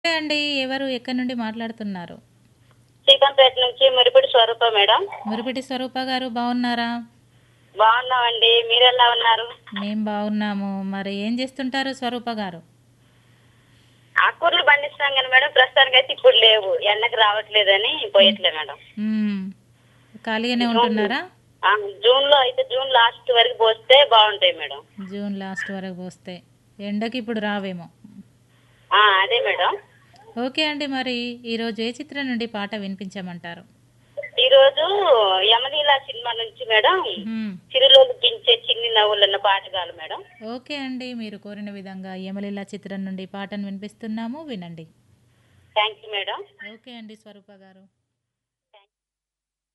నమస్తే అండి ఎవరు ఎక్కడి నుండి మాట్లాడుతున్నారు శ్రీకాంపేట నుంచి మురిపిడి స్వరూప మేడం మురిపిటి స్వరూప గారు బాగున్నారా బాగున్నామండి మీరు ఎలా ఉన్నారు మేం బాగున్నాము మరి ఏం చేస్తుంటారు స్వరూప గారు ఆకూరలు పండిస్తాం కానీ మేడం ప్రస్తుతానికి అయితే ఇప్పుడు లేవు ఎండకు రావట్లేదని పోయట్లే మేడం మ్మ్. ఖాళీగానే ఉంటున్నారా ఆ, జూన్ లో అయితే జూన్ లాస్ట్ వరకు పోస్తే బాగుంటాయి మేడం జూన్ లాస్ట్ వరకు పోస్తే ఎండకి ఇప్పుడు రావేమో ఆ, అదే మేడం ఓకే అండి మరి ఈరోజు ఏ చిత్రం నుండి పాట వినిపించమంటారు ఈ రోజు యమలీల సినిమా నుంచి మేడం మ్మ్. చిరులోలు పించే చిన్ని నవ్వులన్న పాట కాదు మేడం ఓకే అండి మీరు కోరిన విధంగా యమలీల చిత్రం నుండి పాటను వినిపిస్తున్నాము వినండి థ్యాంక్ యూ మేడం ఓకే అండి స్వరూప గారు